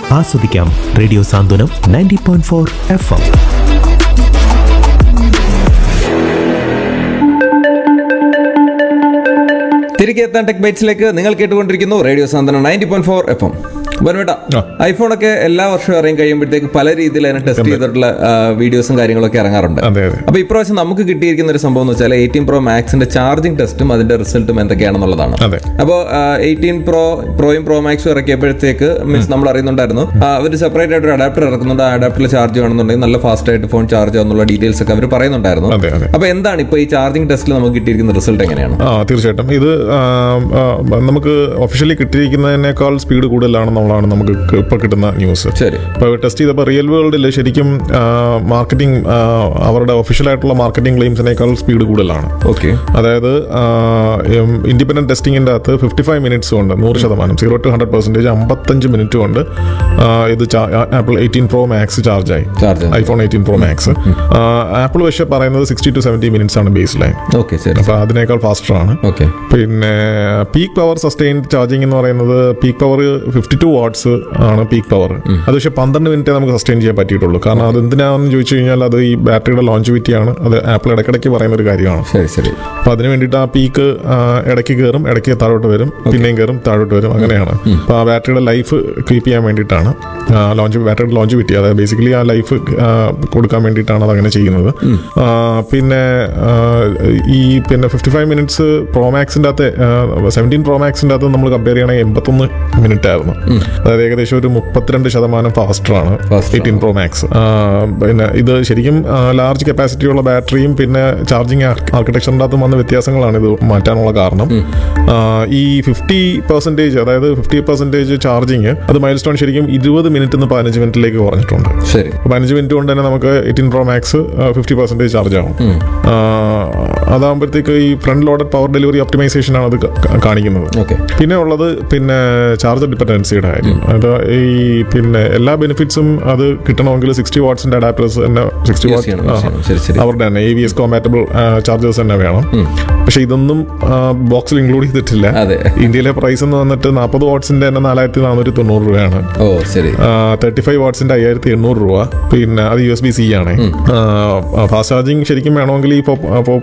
ആസ്വദിക്കാം radio Santhwanam ninety point four F M തിരികെ എത്താൻ ടെക് ബൈറ്റ്സിലേക്ക് നിങ്ങൾ കേട്ടുകൊണ്ടിരിക്കുന്നു radio Santhwanam ninety point four F M വരവേട്ട ഐഫോൺ ഒക്കെ എല്ലാ വർഷവും ഇറങ്ങി കഴിയുമ്പോഴത്തേക്ക് പല രീതിയിൽ അതിനെ ടെസ്റ്റ് ചെയ്തിട്ടുള്ള ആ, വീഡിയോസും കാര്യങ്ങളൊക്കെ ഇറങ്ങാറുണ്ട് അതെ അതെ അപ്പൊ ഇപ്രാവശ്യം നമുക്ക് കിട്ടിയിരിക്കുന്ന ഒരു സംഭവം എന്ന് വെച്ചാൽ എയ്റ്റീൻ പ്രോ മാക്സിന്റെ ചാർജിങ് ടെസ്റ്റും അതിന്റെ റിസൾട്ടും എന്തൊക്കെയാണെന്നുള്ളതാണ് അതെ അപ്പോൾ എയ്റ്റീൻ പ്രോ പ്രോയും പ്രോ മാക്സും ഇറക്കിയപ്പോഴത്തേക്ക് മീൻസ് നമ്മൾ അറിയുന്നുണ്ടായിരുന്നു അവർ സെപ്പറേറ്റ് ആയിട്ട് ഒരു അഡാപ്റ്റർ ഇറക്കുന്നുണ്ട് ആ അഡാപ്റ്ററിൽ ചാർജ് വേണമെന്നുണ്ടെങ്കിൽ നല്ല ഫാസ്റ്റ് ആയിട്ട് ഫോൺ ചാർജ് ആവുന്നുള്ള ഡീറ്റെയിൽസ് ഒക്കെ അവർ പറയുന്നുണ്ടായിരുന്നു അതെ അതെ അപ്പൊ എന്താണ് ഇപ്പൊ ഈ ചാർജിങ് ടെസ്റ്റിൽ നമുക്ക് കിട്ടിയിരിക്കുന്ന റിസൾട്ട് എങ്ങനെയാണ് ആ തീർച്ചയായിട്ടും ഇത് ആ, ആ, നമുക്ക് ഒഫീഷ്യലി കിട്ടിയിരിക്കുന്നതിനേക്കാൾ സ്പീഡ് കൂടുതലാണെന്നുള്ളതാണ് നമുക്ക് ഇപ്പോൾ കിട്ടുന്ന ന്യൂസ് ശരി ഇപ്പോൾ ടെസ്റ്റ് ചെയ്തപ്പോൾ റിയൽ വേൾഡിൽ ശരിക്കും മാർക്കറ്റിംഗ് അവരുടെ ഒഫീഷ്യലായിട്ടുള്ള മാർക്കറ്റിംഗ് ക്ലെയിംസിനേക്കാൾ സ്പീഡ് കൂടുതലാണ് ഓക്കെ അതായത് ഇൻഡിപെൻഡന്റ് ടെസ്റ്റിംഗിൻ്റെ അകത്ത് ഫിഫ്റ്റി ഫൈവ് മിനിറ്റ്സ് കൊണ്ട് നൂറ് ശതമാനം സീറോ ടു ഹൺഡ്രഡ് പെർസെൻറ്റേജ് അമ്പത്തഞ്ച് മിനിറ്റ് കൊണ്ട് ആ, ഇത് ആപ്പിൾ എയ്റ്റീൻ പ്രോ മാക്സ് ചാർജായി charge iPhone eighteen pro max Apple പക്ഷേ പറയുന്നത് സിക്സ്റ്റി ടു സെവൻറ്റി മിനിറ്റ്സ് ആണ് ബേസ് ലൈൻ ഓക്കെ ശരി അപ്പോൾ അതിനേക്കാൾ ഫാസ്റ്റർ ആണ് ഓക്കെ പിന്നെ പീക്ക് പവർ സസ്റ്റെയിൻഡ് ചാർജിങ് എന്ന് പറയുന്നത് peak power fifty two watts ആണ് പീക്ക് പവർ അത് പക്ഷേ പന്ത്രണ്ട് മിനിറ്റേ നമുക്ക് സസ്റ്റെയിൻ ചെയ്യാൻ പറ്റിയിട്ടുള്ളൂ കാരണം അത് എന്തിനാണെന്ന് ചോദിച്ചു കഴിഞ്ഞാൽ അത് ഈ ബാറ്ററിയുടെ ലോഞ്ചിവിറ്റിയാണ് അത് ആപ്പിൾ ഇടയ്ക്കിടയ്ക്ക് പറയുന്ന ഒരു കാര്യമാണ് ശരി ശരി അപ്പോൾ അതിന് വേണ്ടിയിട്ട് ആ പീക്ക് ഇടയ്ക്ക് കയറും ഇടയ്ക്ക് താഴോട്ട് വരും പിന്നെയും കയറും താഴോട്ട് വരും അങ്ങനെയാണ് അപ്പോൾ ആ ബാറ്ററിയുടെ ലൈഫ് കീപ്പ് ചെയ്യാൻ വേണ്ടിയിട്ടാണ് ലോഞ്ച് ബാറ്ററിയുടെ ലോഞ്ചിവിറ്റി അതായത് ബേസിക്കലി ആ ലൈഫ് കൊടുക്കാൻ വേണ്ടിയിട്ടാണ് അത് അങ്ങനെ ചെയ്യുന്നത് ആ, പിന്നെ ആ, ഈ പിന്നെ ഫിഫ്റ്റി ഫൈവ് മിനിറ്റ്സ് പ്രോമാക്സിൻ്റെ അകത്ത് സെവൻറ്റീൻ പ്രോമാക്സിൻ്റെ അകത്ത് നമ്മൾ കമ്പയർ ചെയ്യണമെങ്കിൽ എൺപത്തൊന്ന് മിനിറ്റ് ആയിരുന്നു അതായത് ഏകദേശം ഒരു മുപ്പത്തിരണ്ട് ശതമാനം ഫാസ്റ്ററാണ് Faster എയ്റ്റീൻ പ്രോ മാക്സ് പിന്നെ ഇത് ശരിക്കും ലാർജ് കപ്പാസിറ്റിയുള്ള ബാറ്ററിയും പിന്നെ ചാർജിങ് ആർക്കിടെക്ചറിൻ്റെ അകത്തും വന്ന വ്യത്യാസങ്ങളാണ് ഇത് മാറ്റാനുള്ള കാരണം ആ, ഈ ഫിഫ്റ്റി പെർസെൻറ്റേജ് അതായത് ഫിഫ്റ്റി പെർസെൻറ്റേജ് ചാർജിങ് അത് മൈൽ സ്റ്റോൺ ശരിക്കും ഇരുപത് മിനിറ്റ് നിന്ന് പതിനഞ്ച് മിനിറ്റിലേക്ക് കുറഞ്ഞിട്ടുണ്ട് ശരി അപ്പോൾ പതിനഞ്ച് മിനിറ്റ് കൊണ്ട് തന്നെ നമുക്ക് eighteen pro max fifty percentage charge ആവും ആ, അതാകുമ്പോഴത്തേക്ക് ഈ front loaded power delivery optimisation ആണ് അത് കാ- കാണിക്കുന്നത് ഓക്കെ പിന്നെ ഉള്ളത് പിന്നെ ചാർജർ ഡിപ്പെൻഡൻസിയുടെ കാര്യം അത് ഈ പിന്നെ എല്ലാ ബെനിഫിറ്റ്സും അത് കിട്ടണമെങ്കിൽ സിക്സ്റ്റി വാട്ട്സിന്റെ അഡാപ്റ്റേഴ്സ് തന്നെ സിക്സ്റ്റി Use ചെയ്യണം, use ചെയ്യണം. ശരി, ശരി. അവരുടെ തന്നെ A V S compatible chargers തന്നെ വേണം പക്ഷെ ഇതൊന്നും ബോക്സിൽ ഇൻക്ലൂഡ് ചെയ്തിട്ടില്ല അതെ. ഇന്ത്യയിലെ പ്രൈസ് എന്ന് വന്നിട്ട് നാൽപ്പത് വാട്ട്സിന്റെ തന്നെ നാലായിരത്തി നാനൂറ്റി തൊണ്ണൂറ് രൂപയാണ് ഓ ശരി തേർട്ടി ഫൈവ് വാട്ട്സിന്റെ അയ്യായിരത്തി എണ്ണൂറ് രൂപ പിന്നെ അത് യു എസ് ബി സി ആണ് ഫാസ്റ്റ് ചാർജിങ് ശരിക്കും വേണമെങ്കിൽ ഈ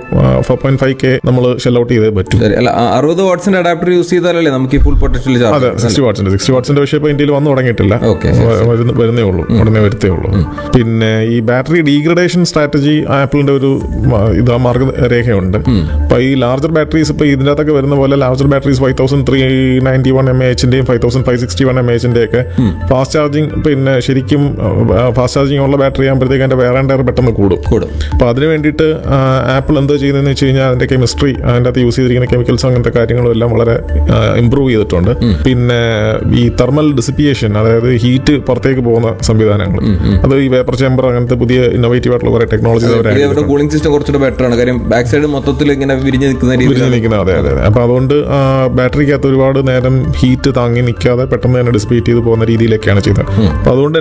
ഫോർ പോയിന്റ് ഫൈവ് കെ നമ്മൾ ഷെൽ ഔട്ട് ചെയ്തേ പറ്റൂ ശരി അല്ല ആ, അറുപത് വാട്ട്സിന്റെ അഡാപ്റ്റർ യൂസ് ചെയ്താലല്ലേ നമുക്ക് ഈ ഫുൾ പൊട്ടൻഷ്യൽ അതെ ചാർജ് സിക്സ്റ്റി വാട്ട്സിന്റെ സിക്സ്റ്റി വാട്ട്സിന്റെ പക്ഷേ ഇപ്പോൾ ഇന്ത്യയിൽ വന്നു തുടങ്ങിയിട്ടില്ല Okay, ശരി, വ- വരുന്ന- വരുന്നേ ഉള്ളൂ ഉടനെ വരുത്തേ ഉള്ളൂ പിന്നെ ഈ ബാറ്ററി ഡീഗ്രഡേഷൻ സ്ട്രാറ്റജി ആപ്പിളിന്റെ ഒരു മ- ഇത് മാർഗരേഖയുണ്ട് അപ്പൊ ഈ ലാർജർ ബാറ്ററീസ് ഇപ്പൊ ഇതിന്റെ അകത്തൊക്കെ വരുന്ന പോലെ larger batteries five thousand three ninety one M എച്ചിന്റെയും five thousand five sixty one M എച്ചിന്റെ ഒക്കെ ഫാസ്റ്റ് ചാർജിങ് പിന്നെ ശരിക്കും ഫാസ്റ്റ് ചാർജിങ് ഉള്ള ബാറ്ററി ആകുമ്പോഴത്തേക്ക് അതിന്റെ വേറെ ടയർ പെട്ടെന്ന് കൂടും കൂടും അപ്പോൾ അതിന് വേണ്ടിയിട്ട് ആപ്പിൾ എന്താ ചെയ്യുന്നതെന്ന് വെച്ച് കഴിഞ്ഞാൽ അതിന്റെ കെമിസ്ട്രി അതിൻ്റെ അകത്ത് യൂസ് ചെയ്തിരിക്കുന്ന കെമിക്കൽസ് അങ്ങനത്തെ കാര്യങ്ങളും എല്ലാം വളരെ ഇമ്പ്രൂവ് ചെയ്തിട്ടുണ്ട് പിന്നെ ഈ തെർമൽ ഡിസിപ്പിയേഷൻ അതായത് ഹീറ്റ് പുറത്തേക്ക് പോകുന്ന സംവിധാനങ്ങൾ അത് ഈ വേപ്പർ ചേമ്പർ അങ്ങനത്തെ പുതിയ ഇന്നോവേറ്റീവ് ആയിട്ടുള്ള കുറെ ടെക്നോളജീസ് അവർ ഇത് അവരുടെ കൂളിംഗ് സിസ്റ്റം കുറച്ചുകൂടെ ബെറ്റർ ആണ് കാര്യം ബാക്ക് സൈഡ് മൊത്തത്തിൽ ഇങ്ങനെ വിരിഞ്ഞ് നിൽക്കുന്ന വിരിഞ്ഞ് രീതിയിൽ നിൽക്കുന്നത് അതെ അതെ അതെ അപ്പോൾ അതുകൊണ്ട് ബാറ്ററിക്കകത്ത് ഒരുപാട് നേരം ഹീറ്റ് താങ്ങി നിൽക്കാതെ പെട്ടെന്ന് തന്നെ ഡിസിപ്പേറ്റ് ചെയ്ത് പോകുന്ന രീതിയിലൊക്കെയാണ് ചെയ്തത് അപ്പോൾ അതുകൊണ്ട്